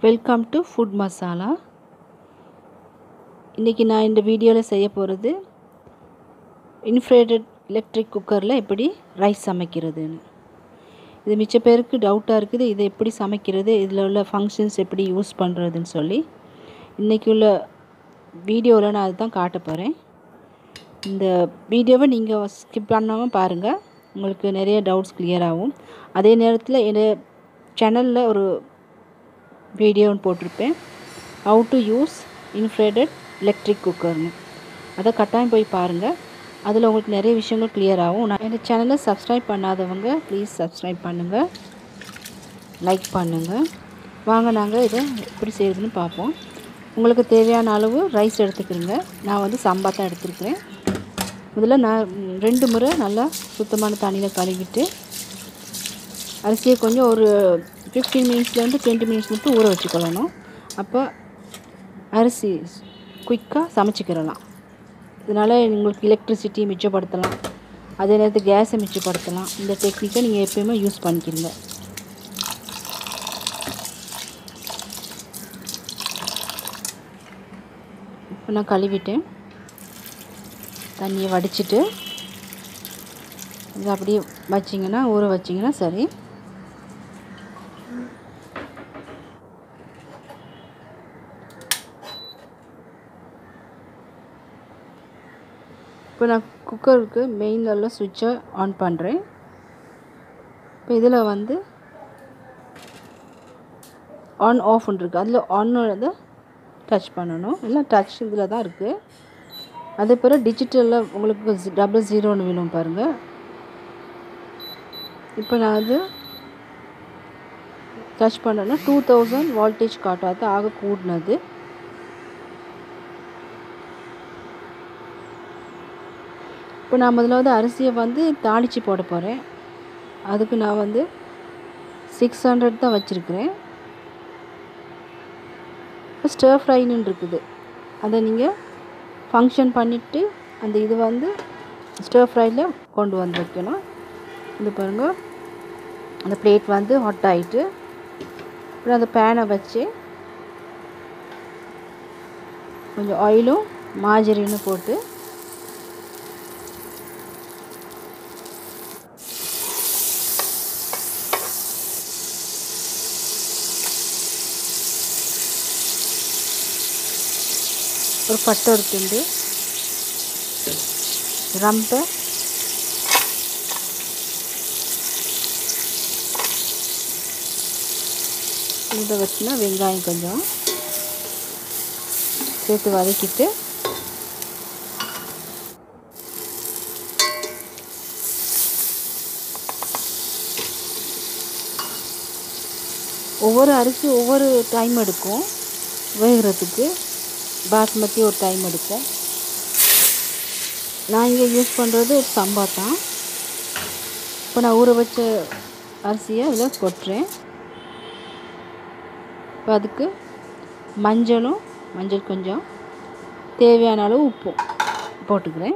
welcome to food masala இன்றைக்கி நான் இந்த வீடியோவில் செய்ய போகிறது இன்ஃப்ரேட்டட் எலக்ட்ரிக் குக்கரில் எப்படி ரைஸ் சமைக்கிறதுன்னு இது மிச்ச பேருக்கு டவுட்டாக இருக்குது இதை எப்படி சமைக்கிறது இதில் உள்ள ஃபங்க்ஷன்ஸ் எப்படி யூஸ் பண்ணுறதுன்னு சொல்லி இன்றைக்கி உள்ள வீடியோவில் நான் அதுதான் காட்ட போகிறேன் இந்த வீடியோவை நீங்கள் ஸ்கிப் பண்ணாமல் பாருங்கள் உங்களுக்கு நிறைய டவுட்ஸ் கிளியர் ஆகும் அதே நேரத்தில் என் சேனலில் ஒரு வீடியோன்னு போட்டிருப்பேன் how to use infrared electric குக்கர்னு அதை கட்டாயம் போய் பாருங்கள் அதில் உங்களுக்கு நிறைய விஷயங்கள் கிளியர் ஆகும் நான் இந்த சேனலை சப்ஸ்கிரைப் பண்ணாதவங்க ப்ளீஸ் சப்ஸ்கிரைப் பண்ணுங்கள் லைக் பண்ணுங்கள் வாங்க நாங்கள் இதை எப்படி செய்யுதுன்னு பார்ப்போம் உங்களுக்கு தேவையான அளவு ரைஸ் எடுத்துக்கிறேங்க நான் வந்து சம்பா தான் எடுத்துருக்கிறேன் முதல்ல நான் ரெண்டு முறை நல்லா சுத்தமான தண்ணியில் கழுவிட்டு அரிசியை கொஞ்சம் ஒரு ஃபிஃப்டீன் மினிட்ஸ்லேருந்து டுவெண்ட்டி மினிட்ஸ் மட்டும் ஊற வச்சுக்கொள்ளணும் அப்போ அரிசி குயிக்காக சமைச்சிக்கிறலாம் இதனால் உங்களுக்கு எலக்ட்ரிசிட்டி மிச்சப்படுத்தலாம் அதே நேரத்தில் கேஸை மிச்சப்படுத்தலாம் இந்த டெக்னிக்கை நீங்கள் எப்பயுமே யூஸ் பண்ணிக்கிறீங்க இப்போ நான் கழுவிட்டேன் தண்ணியை வடிச்சிட்டு இது அப்படியே வச்சிங்கன்னா ஊற வச்சிங்கன்னா சரி இப்போ நான் குக்கருக்கு மெயினில் உள்ள சுவிட்சை ஆன் பண்ணுறேன் இப்போ இதில் வந்து ஆன் ஆஃப் இருக்குது அதில் ஆனோட டச் பண்ணணும் இல்லை டச் இதில் தான் இருக்குது அதே பிறகு டிஜிட்டலில் உங்களுக்கு டபுள் ஜீரோன்னு வேணும் பாருங்கள் இப்போ நான் அது டச் பண்ணேன்னா டூ தௌசண்ட் வால்டேஜ் காட்டாது ஆக கூடினது இப்போ நான் முதலாவது அரிசியை வந்து தாளித்து போட போகிறேன் அதுக்கு நான் வந்து சிக்ஸ் ஹண்ட்ரட் தான் வச்சுருக்கிறேன் இப்போ ஸ்டர் ஃப்ரைன்னு இருக்குது அதை நீங்கள் ஃபங்க்ஷன் பண்ணிவிட்டு அந்த இது வந்து ஸ்டர் ஃப்ரையில் கொண்டு வந்து வைக்கணும் இது பாருங்கள் அந்த பிளேட் வந்து ஹாட் ஆகிட்டு அப்புறம் அந்த பேனை வச்சு கொஞ்சம் ஆயிலும் மாஜரினும் போட்டு ஒரு பட்டை ஒரு துண்டு ரம்பை இதை வச்சுனா வெங்காயம் கொஞ்சம் சேர்த்து வதக்கிட்டு ஒவ்வொரு அரிசி ஒவ்வொரு டைம் எடுக்கும் வேகிறதுக்கு பாஸ்மதி ஒரு டைம் எடுக்கும் நான் இங்கே யூஸ் பண்ணுறது சம்பா தான் இப்போ நான் ஊற வச்ச அரிசியை இதில் கொட்டுறேன் இப்போ அதுக்கு மஞ்சளும் மஞ்சள் கொஞ்சம் தேவையான அளவு உப்பும் போட்டுக்கிறேன்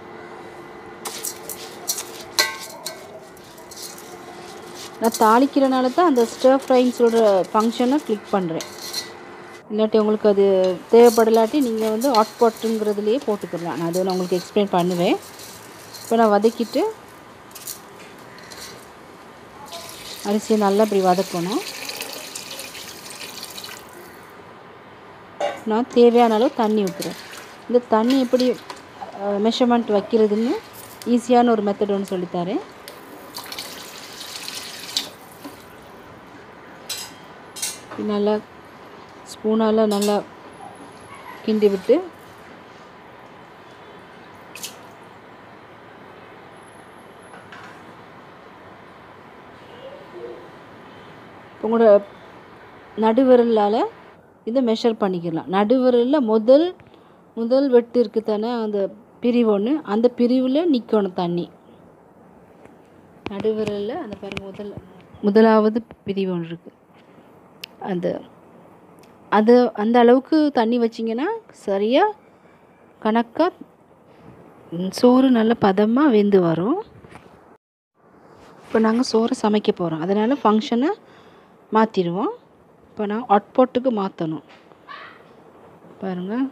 நான் தாளிக்கிறனால தான் அந்த ஸ்டர் ஃப்ரைன்னு சொல்கிற ஃபங்க்ஷனை கிளிக் பண்ணுறேன் இல்லாட்டி உங்களுக்கு அது தேவைப்படலாட்டி நீங்கள் வந்து ஹாட் பாட்டுங்கிறதுலையே போட்டுக்கலாம் நான் அதை நான் உங்களுக்கு எக்ஸ்பிளைன் பண்ணுவேன் இப்போ நான் வதக்கிட்டு அரிசியை நல்லா இப்படி வதக்கணும் நான் தேவையான அளவு தண்ணி ஊற்றுறேன் இந்த தண்ணி எப்படி மெஷர்மெண்ட் வைக்கிறதுன்னு ஈஸியான ஒரு மெத்தட் ஒன்று சொல்லித்தரேன் நல்லா ஸ்பூனால் நல்லா கிண்டி விட்டு உங்களோட நடுவிரலால் இதை மெஷர் பண்ணிக்கலாம் நடுவிரலில் முதல் முதல் வெட்டு இருக்குது தானே அந்த பிரிவு ஒன்று அந்த பிரிவில் நிற்கணும் தண்ணி நடுவிரலில் அந்த பாருங்கள் முதல் முதலாவது பிரிவு ஒன்று இருக்குது அந்த அது அந்த அளவுக்கு தண்ணி வச்சிங்கன்னா சரியாக கணக்காக சோறு நல்ல பதமாக வெந்து வரும் இப்போ நாங்கள் சோறு சமைக்க போகிறோம் அதனால் ஃபங்க்ஷனை மாற்றிடுவோம் இப்போ நான் ஹாட்பாட்டுக்கு மாற்றணும் பாருங்கள்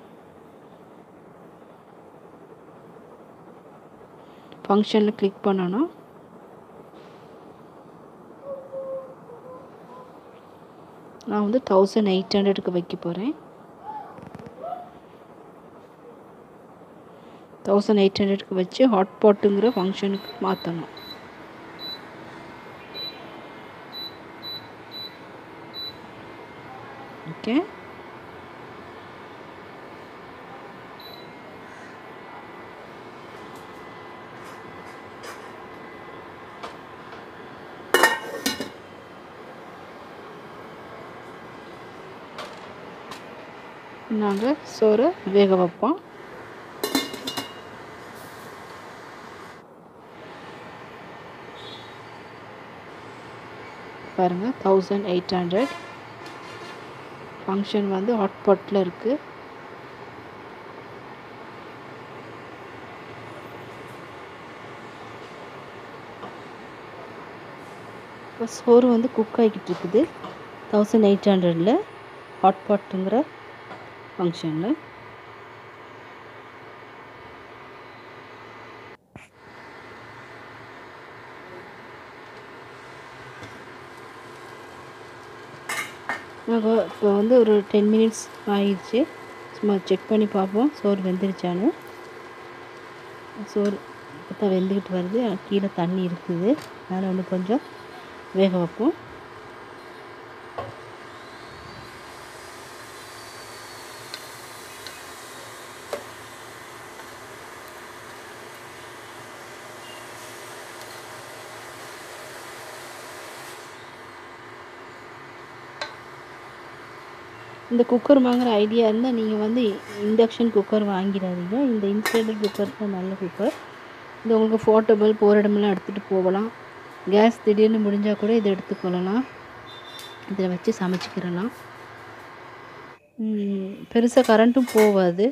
ஃபங்க்ஷனில் கிளிக் பண்ணணும் நான் வந்து தௌசண்ட் எயிட் ஹண்ட்ரடுக்கு வைக்க போகிறேன் தௌசண்ட் எயிட் ஹண்ட்ரட்க்கு வச்சு ஹாட்பாட்டுங்கிற ஃபங்க்ஷனுக்கு மாற்றணும் ஓகே நாங்கள் சோறு வேக வைப்போம் பாருங்கள் தௌசண்ட் எயிட் ஹண்ட்ரட் ஃபங்க்ஷன் வந்து ஹாட்பாட்டில் இருக்குது இப்போ சோறு வந்து குக் ஆகிக்கிட்டு இருக்குது தௌசண்ட் எயிட் ஹண்ட்ரடில் ஹாட்பாட்டுங்கிற ஃபங்க்ஷனில் நாங்கள் இப்போ வந்து ஒரு டென் மினிட்ஸ் ஆயிடுச்சு சும்மா செக் பண்ணி பார்ப்போம் சோறு வெந்துருச்சான்னு சோறு இப்போ வெந்துக்கிட்டு வருது கீழே தண்ணி இருக்குது அதனால் ஒன்று கொஞ்சம் வேக வைப்போம் இந்த குக்கர் வாங்குற ஐடியா இருந்தால் நீங்கள் வந்து இண்டக்ஷன் குக்கர் வாங்கிடாதீங்க இந்த இன்ஸ்டேட்டட் குக்கர் தான் நல்ல குக்கர் இது உங்களுக்கு போர்ட்டபிள் போகிற இடமெல்லாம் எடுத்துகிட்டு போகலாம் கேஸ் திடீர்னு முடிஞ்சால் கூட இதை எடுத்துக்கொள்ளலாம் இதில் வச்சு சமைச்சிக்கிறலாம் பெருசாக கரண்ட்டும் போகாது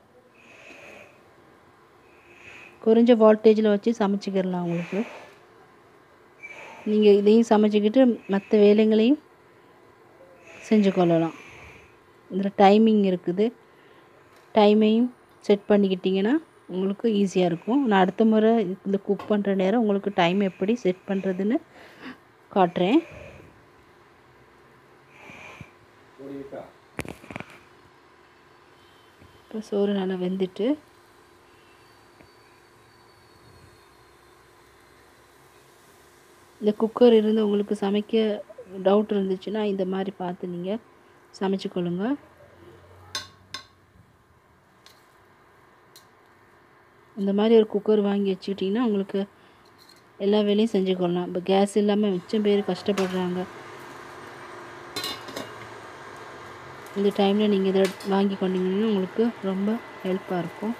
குறைஞ்ச வால்டேஜில் வச்சு சமைச்சிக்கிறலாம் உங்களுக்கு நீங்கள் இதையும் சமைச்சிக்கிட்டு மற்ற வேலைங்களையும் செஞ்சு கொள்ளலாம் இதில் டைமிங் இருக்குது டைமையும் செட் பண்ணிக்கிட்டிங்கன்னா உங்களுக்கு ஈஸியாக இருக்கும் நான் அடுத்த முறை இந்த குக் பண்ணுற நேரம் உங்களுக்கு டைம் எப்படி செட் பண்ணுறதுன்னு காட்டுறேன் இப்போ சோறு நல்லா வெந்துட்டு இந்த குக்கர் இருந்து உங்களுக்கு சமைக்க டவுட் இருந்துச்சுன்னா இந்த மாதிரி பார்த்து நீங்கள் சமைச்சிக்கொள்ளுங்க இந்த மாதிரி ஒரு குக்கர் வாங்கி வச்சுக்கிட்டிங்கன்னா உங்களுக்கு எல்லா வேலையும் செஞ்சுக்கொள்ளலாம் இப்போ கேஸ் இல்லாமல் மிச்சம் பேர் கஷ்டப்படுறாங்க இந்த டைமில் நீங்கள் இதை வாங்கி கொண்டீங்கன்னா உங்களுக்கு ரொம்ப ஹெல்ப்பாக இருக்கும்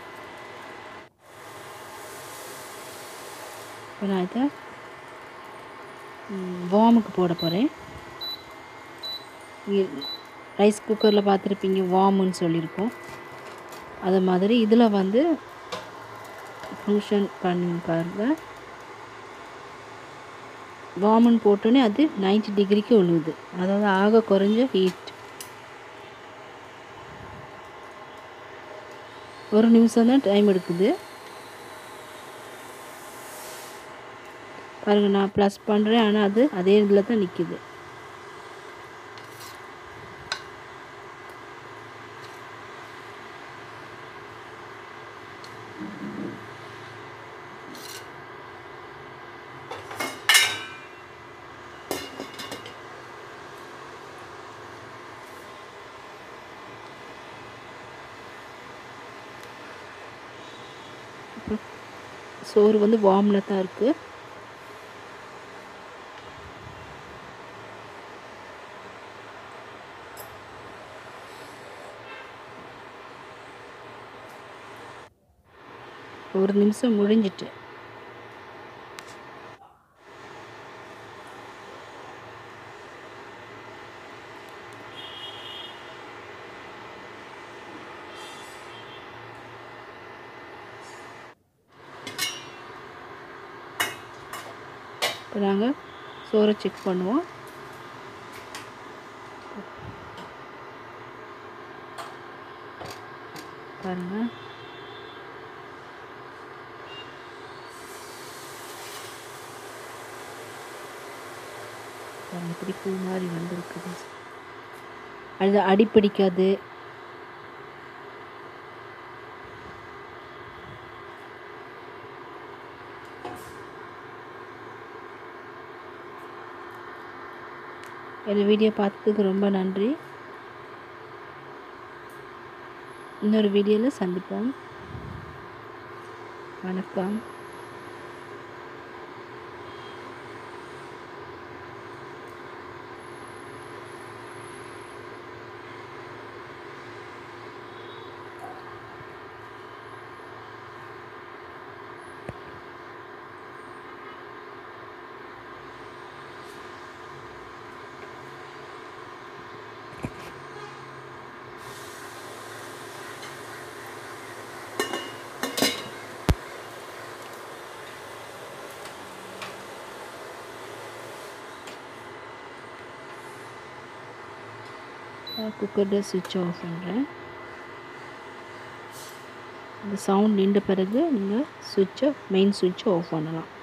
இப்போ நான் இதை வார்முக்கு போட போகிறேன் ரைஸ் குக்கரில் பார்த்துருப்பீங்க வார்முன்னு சொல்லியிருக்கோம் அது மாதிரி இதில் வந்து ஃபங்க்ஷன் பண்ணி பாருங்கள் வார்மன் போட்டோன்னே அது நைன்டி டிகிரிக்கு விழுகுது அதாவது ஆக குறைஞ்ச ஹீட் ஒரு நிமிஷம் தான் டைம் எடுக்குது பாருங்கள் நான் ப்ளஸ் பண்ணுறேன் ஆனால் அது அதே இதில் தான் நிற்கிது சோறு வந்து வார்மில் தான் இருக்குது ஒரு நிமிஷம் முடிஞ்சிட்டு இப்போ நாங்கள் சோறை செக் பண்ணுவோம் பாருங்கள் பாருங்க இப்படி பூ மாதிரி வந்திருக்குது அது அடிப்பிடிக்காது இந்த வீடியோ பார்த்ததுக்கு ரொம்ப நன்றி இன்னொரு வீடியோவில் சந்திப்போம் வணக்கம் குக்கரோட சுவிட்ச் ஆஃப் பண்ணுறேன் இந்த சவுண்ட் நின்ற பிறகு நீங்கள் சுவிட்சை மெயின் சுவிட்சை ஆஃப் பண்ணலாம்